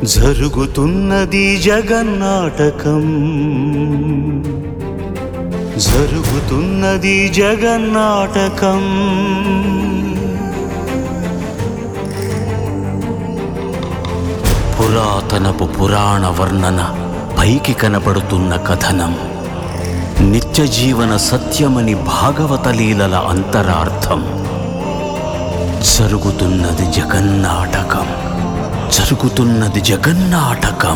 జరుగుతున్నది జగన్నాటకం జరుగుతున్నది జగన్నాటకం పురాతనపు పురాణ వర్ణన పైకి కనబడుతున్న కథనం నిత్య జీవన సత్యమని భాగవత లీలల అంతరార్థం జరుగుతున్నది జగన్నాటకం జరుగుతున్నది జగన్నాటకం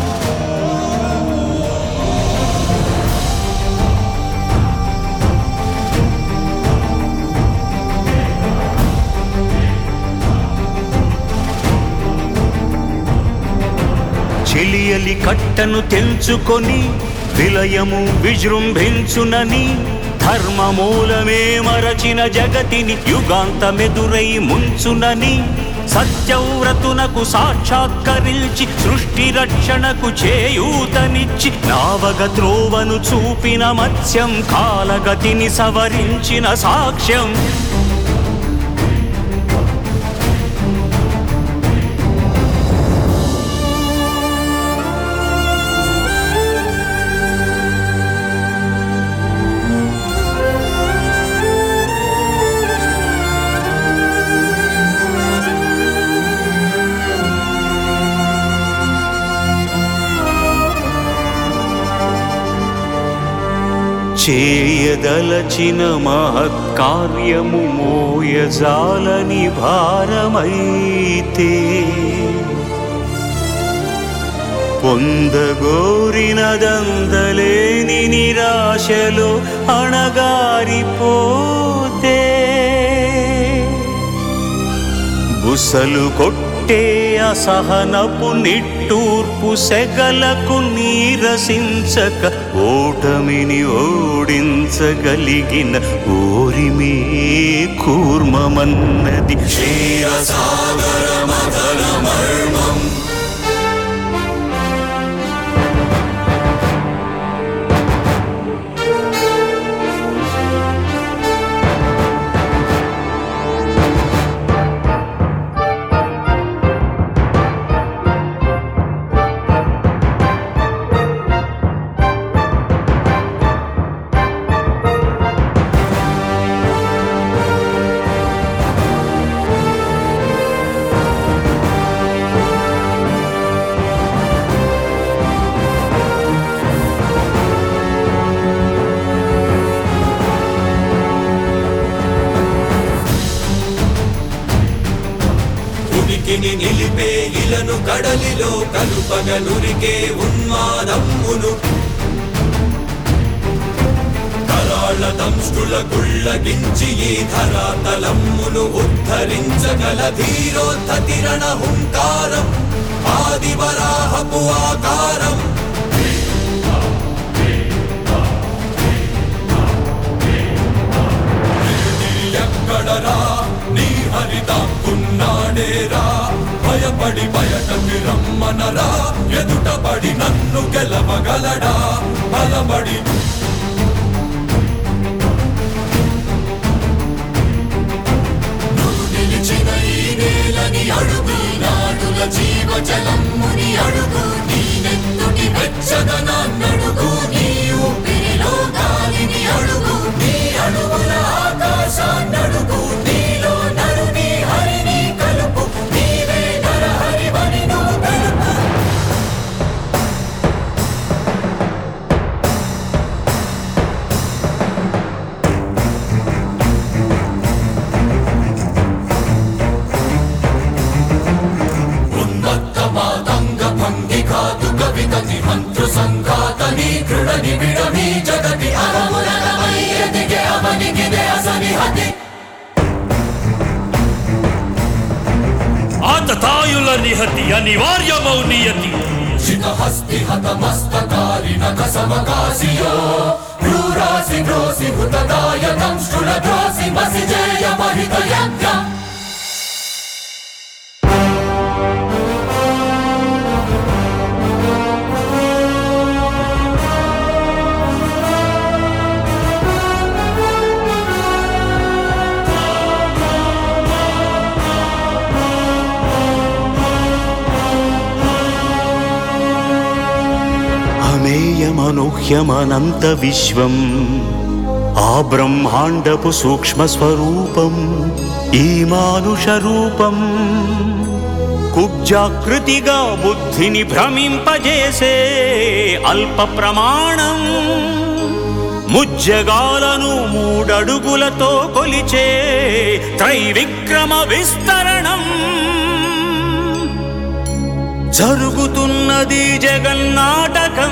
చెలియలి కట్టను తెంచుకొని విలయము విజృంభించునని ధర్మమూలమే మరచిన జగతిని యుగాంతమెదురై ముంచునని సత్యవ్రతునకు సాక్షాత్కరించి సృష్టి రక్షణకు చేయూతనిచ్చి నావగ త్రోవను చూపిన మత్స్యం కాలగతిని సవరించిన సాక్ష్యం చేయదలచిన మహత్కార్యము మోయజాలని భారమైతే పొందగోరినదందలేని నిరాశలో అణగారిపోతే బుసలు కొట్టే అసహనపు నిట్టూర్పు సెగలకు నీరసించక ఓటమిని ఓడించగలిగిన ఓరిమే కూర్మమన్నది క్షీరసాగర మదన మర్మం ఉనికిని నిలిపే ఇలను కడలిలో కలుపగనురికే ఉన్మాదమ్మును కరాళ దంష్టుల గుళ్ళగించి ఈ ధరాతలమ్మును ఉద్ధరించగల ధీరోద్ధతిరణ హుంకారం ఆదివరాహపు ఆకారం ఎక్కడరా నీ హరితాకున్నాడేరా భయపడి బయటకి రమ్మనరా ఎదుటపడి నన్ను గెలవగలడా బలబడి నువ్వు నిలిచిన ఈ నేలని అడుగు నాడుల జీవజలమ్ముని అడుగు నీ నెత్తుటి వెచ్చదనాన్నడుగు నీ ఊపిరిలో గాలిని అడుగు నీ అడుగుల ఆకాశాన్నడుగు నీలో నరుని హరిని కలుపు నీవే నరహరివని నువ్వు తెలుపు ఉన్మత్త మాతంగ భంగి కాదు కవితని మంత్రు సంఘాతని దృఢ నిబిడమి జగతి అరములనమై ఎదిగే అవనిగిదే అసని హతి ఆతతాయుల నిహతి అనివార్యమౌ నియతి చితహస్తి హతమస్తకారి నఖ సమకాసియో క్రూరాసి గ్రోసి హుతదాయ దంష్టుల ద్రోసి మసి జయ మహిత యజ్ఞం నానుహ్యమనంత విశ్వం ఆ బ్రహ్మాండపు సూక్ష్మ స్వరూపం ఈ మానుష రూపం కుబ్జాకృతిగా బుద్ధిని భ్రమింపజేసే అల్ప ప్రమాణం ముజ్జగాలను మూడడుగులతో కొలిచే త్రైవిక్రమ విస్తరణం జరుగుతున్నది జగన్నాటకం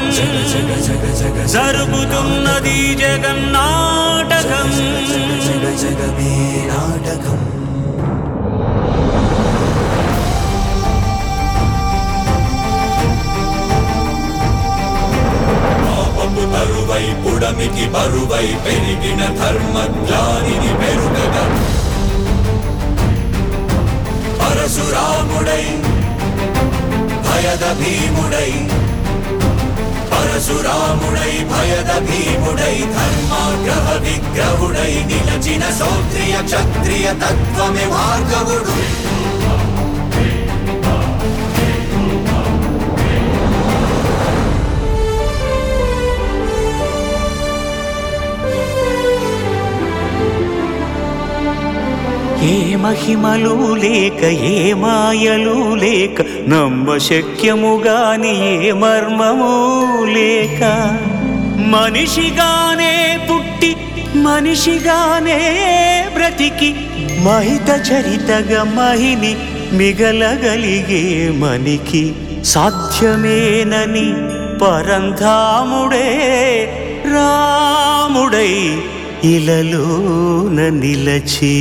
జరుగుతున్నది జగన్నాటకం జగమే నాటకం పాపము తరువై పుడమికి బరువై పెరిగిన ధర్మ జ్ఞానిని పెరుగగా పరశురాముడై భయద భీముడై పరశురాముడై భయద భీముడై ధర్మాగ్రహ విగ్రహుడై నిలచిన సౌత్రియ క్షత్రియ తత్వమే భార్గవుడు ఏ మహిమలు లేక ఏ మాయలు లేక నమ్మ శక్యముగాని ఏ మర్మము లేక మనిషిగానే పుట్టి మనిషిగానే బ్రతికి మహిత చరితగా మహిని మిగలగలిగే మనికి సాధ్యమేనని పరంధాముడే రాముడై ఇలలోన నిలచి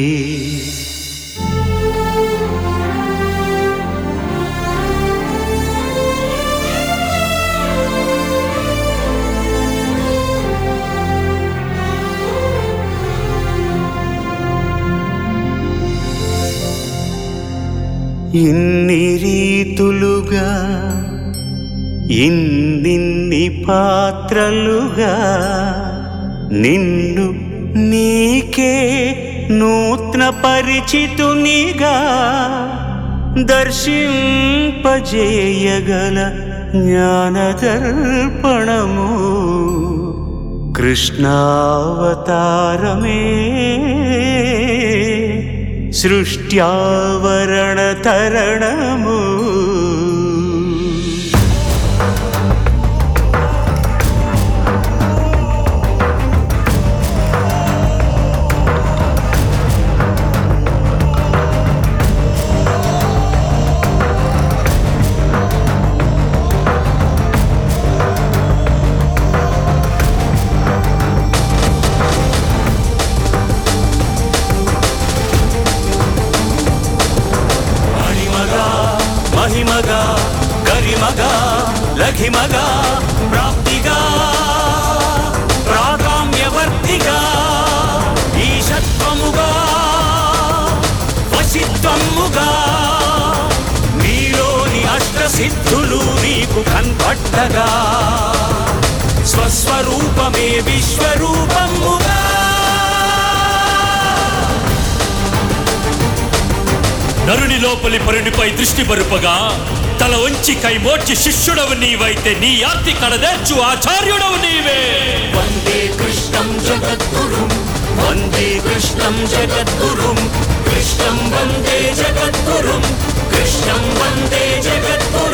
ఇన్ని రీతులుగా ఇన్నిన్ని పాత్రలుగా నిన్ను నీకే నూత్న పరిచితునిగా దర్శింపజేయగల జ్ఞానదర్పణము కృష్ణావతారమే సృష్ట్యావరణ తరణము మణిమగా మహిమగా గరిమగా లఘిమగా ప్రాప్తిగా ప్రాగామ్యవర్తిగా ఈశత్వముగా వశిత్వముగా నీలోని అష్టసిద్ధులు నీకు కన్పట్టగా స్వస్వరూపమే విశ్వరూపముగా నరుని లోపలి పరునిపై దృష్టి బరుపగా తల వంచి కైమోర్చి శిష్యుడవు నీవైతే నీ ఆర్తి కడదేర్చు ఆచార్యుడవు నీవే వందే కృష్ణం జగద్గురుం వందే కృష్ణం జగద్గురుం కృష్ణం వందే జగద్గురుం కృష్ణం వందే జగద్గురుం